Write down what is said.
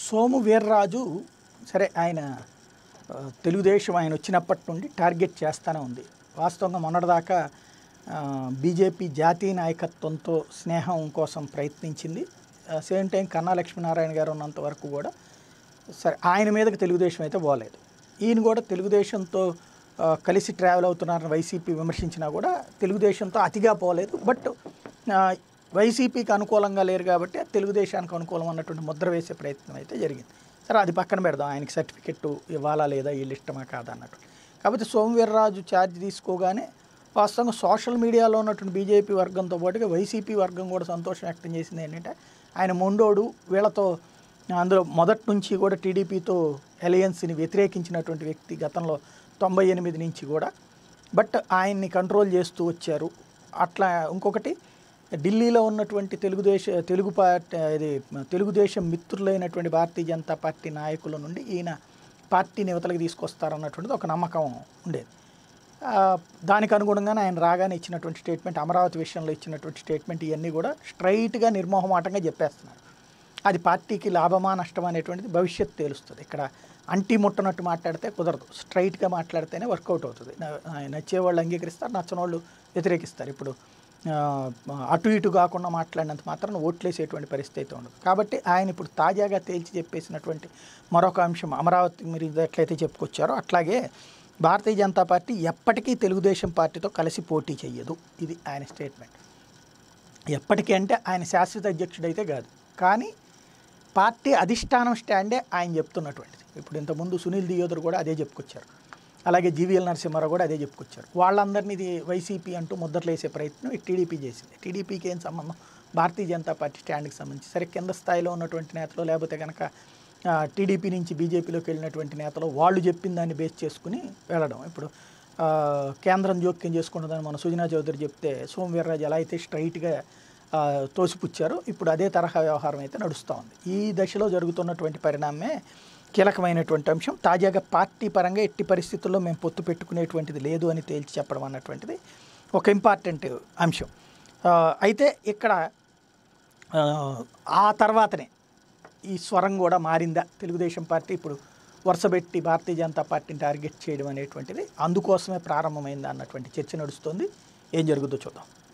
సోము వీర్రాజు సరే ఆయన ఆ, తెలుగుదేశం ఆయన వచ్చినప్పటి నుండి టార్గెట్ చేస్తూనే ఉంది వాస్తవంగా మొన్నటిదాకా ఆ, బీజేపీ జాతీయ నాయకత్వంతో స్నేహం కోసం ప్రయత్నించింది సేమ్ టైం కన్నా లక్ష్మీనారాయణ గారు ఉన్నంత వరకు కూడా సరే ఆయన మీదకి తెలుగుదేశం అయితే పోలేదు ఈయన కూడా తెలుగుదేశంతో ఆ, కలిసి ట్రావెల్ అవుతున్నారని వైసీపీ విమర్శించినా కూడా తెలుగుదేశంతో అతిగా పోలేదు బట్ ఆ, వైసీపీకి అనుకూలంగా లేరు కాబట్టి తెలుగుదేశానికి అనుకూలం అన్నటువంటి ముద్ర వేసే ప్రయత్నం అయితే జరిగింది సరే అది పక్కన పెడదాం ఆయనకి సర్టిఫికెట్ ఇవ్వాలా లేదా వీళ్ళు ఇష్టమా కాదా అన్నట్టు కాబట్టి సోమవీర్రాజు ఛార్జ్ తీసుకోగానే వాస్తవంగా సోషల్ మీడియాలో ఉన్నటువంటి బీజేపీ వర్గంతో పాటుగా వైసీపీ వర్గం కూడా సంతోషం వ్యక్తం చేసింది ఏంటంటే ఆయన మొండోడు వీళ్ళతో అందులో మొదటి నుంచి కూడా టీడీపీతో అలయన్స్ని వ్యతిరేకించినటువంటి వ్యక్తి గతంలో తొంభై ఎనిమిది నుంచి కూడా బట్ ఆయన్ని కంట్రోల్ చేస్తూ వచ్చారు అట్లా ఇంకొకటి ఢిల్లీలో ఉన్నటువంటి తెలుగుదేశ తెలుగు పార్టీ ఇది తెలుగుదేశం మిత్రులైనటువంటి భారతీయ జనతా పార్టీ నాయకుల నుండి ఈయన పార్టీని యువతలకు తీసుకొస్తారన్నటువంటిది ఒక నమ్మకం ఉండేది ఆ, దానికి అనుగుణంగానే ఆయన రాగానే ఇచ్చినటువంటి స్టేట్మెంట్ అమరావతి విషయంలో ఇచ్చినటువంటి స్టేట్మెంట్ ఇవన్నీ కూడా స్ట్రైట్గా నిర్మోహమాటంగా చెప్పేస్తున్నారు అది పార్టీకి లాభమా నష్టమా అనేటువంటిది భవిష్యత్తు తెలుస్తుంది ఇక్కడ అంటి ముట్టనట్టు మాట్లాడితే కుదరదు స్ట్రైట్గా మాట్లాడితేనే వర్కౌట్ అవుతుంది న- ఆయన నచ్చేవాళ్ళు అంగీకరిస్తారు నచ్చని వాళ్ళు వ్యతిరేకిస్తారు ఇప్పుడు ఆ, అటు ఇటు కాకుండా మాట్లాడినంత మాత్రం ఓట్లేసేటువంటి పరిస్థితి అయితే ఉండదు కాబట్టి ఆయన ఇప్పుడు తాజాగా తేల్చి చెప్పేసినటువంటి మరొక అంశం అమరావతి మీరు ఇది ఎట్లయితే చెప్పుకొచ్చారో అట్లాగే భారతీయ జనతా పార్టీ ఎప్పటికీ తెలుగుదేశం పార్టీతో కలిసి పోటీ చెయ్యదు ఇది ఆయన స్టేట్మెంట్ ఎప్పటికీ అంటే ఆయన శాశ్వత అధ్యక్షుడు అయితే కాదు కానీ పార్టీ అధిష్టానం స్టాండే ఆయన చెప్తున్నటువంటిది ఇప్పుడు ఇంతకుముందు సునీల్ దియోదర్ కూడా అదే చెప్పుకొచ్చారు అలాగే జీవీఎల్ నరసింహారావు కూడా అదే చెప్పుకొచ్చారు వాళ్ళందరినీ ఇది వైసీపీ అంటూ ముద్రలేసే ప్రయత్నం ఈ టీడీపీ చేసింది టీడీపీకి ఏం సంబంధం భారతీయ జనతా పార్టీ స్టాండ్కి సంబంధించి సరే కింద స్థాయిలో ఉన్నటువంటి నేతలు లేకపోతే కనుక ఆ, టీడీపీ నుంచి బీజేపీలోకి వెళ్ళినటువంటి నేతలు వాళ్ళు చెప్పిన దాన్ని బేస్ చేసుకుని వెళ్ళడం ఇప్పుడు ఆ, కేంద్రం జోక్యం చేసుకుంటుందని మన సుజనా చౌదరి చెప్తే సోమవీర్రాజు ఎలా అయితే స్ట్రైట్గా ఆ, తోసిపుచ్చారో ఇప్పుడు అదే తరహా వ్యవహారం అయితే నడుస్తూ ఉంది ఈ దశలో జరుగుతున్నటువంటి పరిణామమే కీలకమైనటువంటి అంశం తాజాగా పార్టీ పరంగా ఎట్టి పరిస్థితుల్లో మేము పొత్తు పెట్టుకునేటువంటిది లేదు అని తేల్చి చెప్పడం అన్నటువంటిది ఒక ఇంపార్టెంట్ అంశం ఆ, అయితే ఇక్కడ ఆ, ఆ తర్వాతనే ఈ స్వరం కూడా మారిందా తెలుగుదేశం పార్టీ ఇప్పుడు వరుసపెట్టి భారతీయ జనతా పార్టీని టార్గెట్ చేయడం అనేటువంటిది అందుకోసమే ప్రారంభమైందా అన్నటువంటి చర్చ నడుస్తుంది ఏం జరుగుతుందో చూద్దాం